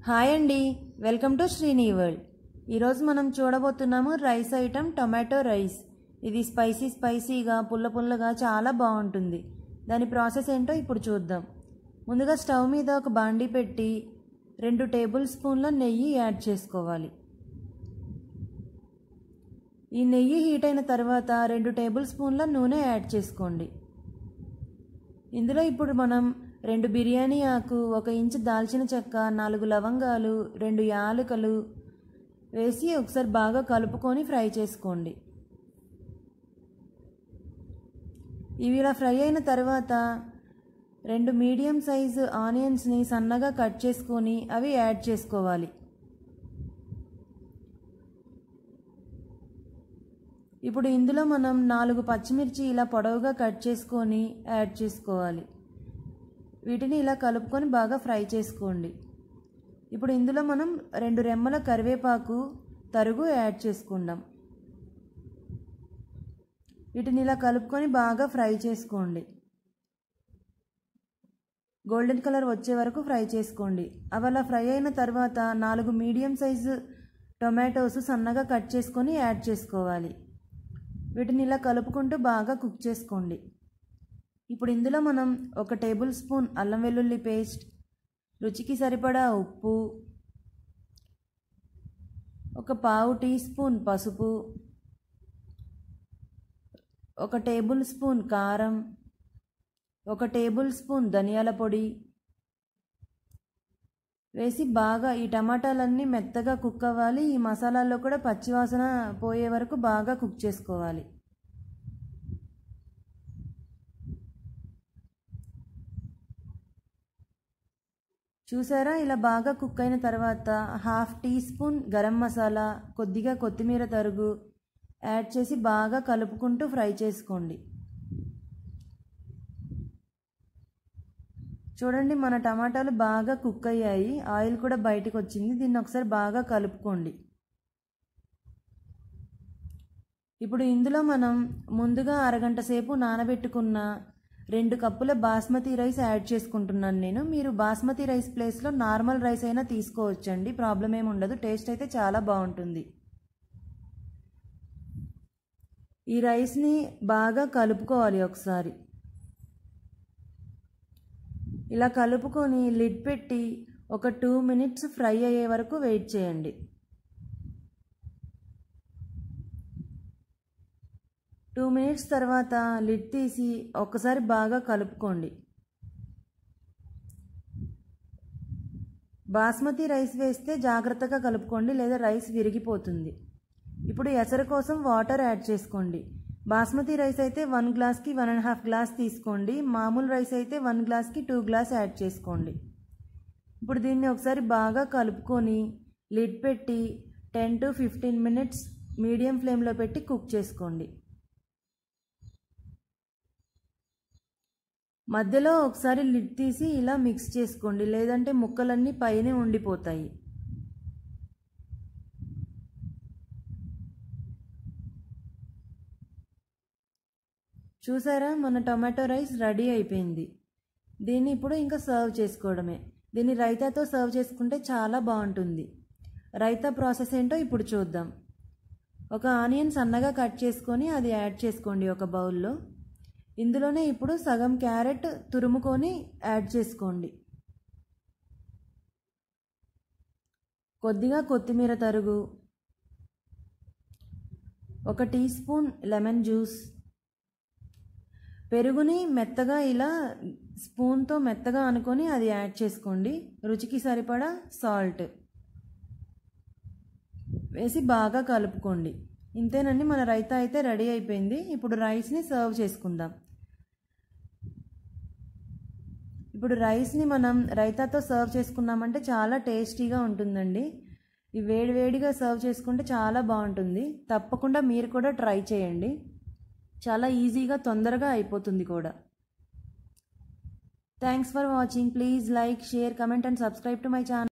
hi అండి welcome to Srini world ఈరోజు మనం చూడబోతున్నాము రైస్ ఐటమ్ టొమాటో రైస్ ఇది స్పైసీ స్పైసీగా పుల్ల పుల్లగా చాలా బాగుంటుంది దాని ప్రాసెస్ ఏంటో ఇప్పుడు చూద్దాం ముందుగా స్టవ్ మీద ఒక బాండీ పెట్టి రెండు టేబుల్ స్పూన్ల నెయ్యి యాడ్ చేసుకోవాలి ఈ నెయ్యి హీట్ అయిన తర్వాత రెండు టేబుల్ స్పూన్ల నూనె యాడ్ చేసుకోండి ఇందులో ఇప్పుడు మనం రెండు బిర్యానీ ఆకు ఒక ఇంచు దాల్చిన చెక్క నాలుగు లవంగాలు రెండు యాలకులు వేసి ఒకసారి బాగా కలుపుకొని ఫ్రై చేసుకోండి ఇవి ఇలా ఫ్రై అయిన తర్వాత రెండు మీడియం సైజు ఆనియన్స్ని సన్నగా కట్ చేసుకొని అవి యాడ్ చేసుకోవాలి ఇప్పుడు ఇందులో మనం నాలుగు పచ్చిమిర్చి ఇలా పొడవుగా కట్ చేసుకొని యాడ్ చేసుకోవాలి వీటిని ఇలా కలుపుకొని బాగా ఫ్రై చేసుకోండి ఇప్పుడు ఇందులో మనం రెండు రెమ్మల కరివేపాకు తరుగు యాడ్ చేసుకుందాం వీటిని ఇలా కలుపుకొని బాగా ఫ్రై చేసుకోండి గోల్డెన్ కలర్ వచ్చే వరకు ఫ్రై చేసుకోండి అవి అలా ఫ్రై అయిన తర్వాత నాలుగు మీడియం సైజు టొమాటోస్ సన్నగా కట్ చేసుకొని యాడ్ చేసుకోవాలి వీటిని ఇలా కలుపుకుంటూ బాగా కుక్ చేసుకోండి ఇప్పుడు ఇందులో మనం ఒక టేబుల్ స్పూన్ అల్లం వెల్లుల్లి పేస్ట్ రుచికి సరిపడా ఉప్పు ఒక పావు టీ స్పూన్ పసుపు ఒక టేబుల్ స్పూన్ కారం ఒక టేబుల్ స్పూన్ ధనియాల పొడి వేసి బాగా ఈ టమాటాలన్నీ మెత్తగా కుక్ అవ్వాలి ఈ మసాలాల్లో కూడా పచ్చివాసన పోయే వరకు బాగా కుక్ చేసుకోవాలి చూసారా ఇలా బాగా కుక్ అయిన తర్వాత half teaspoon garam masala కొద్దిగా కొత్తిమీర తరుగు యాడ్ చేసి బాగా కలుపుకుంటూ ఫ్రై చేసుకోండి చూడండి మన టమాటాలు బాగా కుక్ అయ్యాయి ఆయిల్ కూడా బయటకు వచ్చింది దీన్ని ఒకసారి బాగా కలుపుకోండి ఇప్పుడు ఇందులో మనం ముందుగా అరగంట సేపు నానబెట్టుకున్న రెండు కప్పుల బాస్మతి రైస్ యాడ్ చేసుకుంటున్నాను నేను మీరు బాస్మతి రైస్ ప్లేస్లో నార్మల్ రైస్ అయినా తీసుకోవచ్చండి ప్రాబ్లం ఏమి ఉండదు టేస్ట్ అయితే చాలా బాగుంటుంది ఈ రైస్ని బాగా కలుపుకోవాలి ఒకసారి ఇలా కలుపుకొని లిడ్ పెట్టి ఒక టూ మినిట్స్ ఫ్రై అయ్యే వరకు వెయిట్ చేయండి టూ మినిట్స్ తర్వాత లిడ్ తీసి ఒక్కసారి బాగా కలుపుకోండి బాస్మతి రైస్ వేస్తే జాగ్రత్తగా కలుపుకోండి లేదా రైస్ విరిగిపోతుంది ఇప్పుడు ఎసరు కోసం వాటర్ యాడ్ చేసుకోండి బాస్మతి రైస్ అయితే వన్ గ్లాస్కి వన్ అండ్ హాఫ్ గ్లాస్ తీసుకోండి మామూలు రైస్ అయితే వన్ గ్లాస్కి టూ గ్లాస్ యాడ్ చేసుకోండి ఇప్పుడు దీన్ని ఒకసారి బాగా కలుపుకొని లిడ్ పెట్టి ten to fifteen minutes medium ఫ్లేమ్లో పెట్టి కుక్ చేసుకోండి మధ్యలో ఒకసారి లిడ్ తీసి ఇలా మిక్స్ చేసుకోండి లేదంటే ముక్కలన్నీ పైనే ఉండిపోతాయి చూసారా మన టొమాటో రైస్ రెడీ అయిపోయింది దీన్ని ఇప్పుడు ఇంకా సర్వ్ చేసుకోవడమే దీన్ని రైతాతో సర్వ్ చేసుకుంటే చాలా బాగుంటుంది రైతా ప్రాసెస్ ఏంటో ఇప్పుడు చూద్దాం ఒక ఆనియన్ సన్నగా కట్ చేసుకొని అది యాడ్ చేసుకోండి ఒక బౌల్లో ఇందులోనే ఇప్పుడు సగం క్యారెట్ తురుముకొని యాడ్ చేసుకోండి కొద్దిగా కొత్తిమీర తరుగు ఒక టీ స్పూన్ లెమన్ జ్యూస్ పెరుగుని మెత్తగా ఇలా స్పూన్తో మెత్తగా అనుకొని అది యాడ్ చేసుకోండి రుచికి సరిపడా సాల్ట్ వేసి బాగా కలుపుకోండి ఇంతేనండి మన రైతా అయితే రెడీ అయిపోయింది ఇప్పుడు రైస్ని సర్వ్ చేసుకుందాం ఇప్పుడు రైస్ని మనం రైతాతో సర్వ్ చేసుకున్నామంటే చాలా టేస్టీగా ఉంటుందండి ఈ వేడి వేడిగా సర్వ్ చేసుకుంటే చాలా బాగుంటుంది తప్పకుండా మీరు కూడా ట్రై చేయండి చాలా ఈజీగా తొందరగా అయిపోతుంది కూడా thanks for watching please like share comment and subscribe to my channel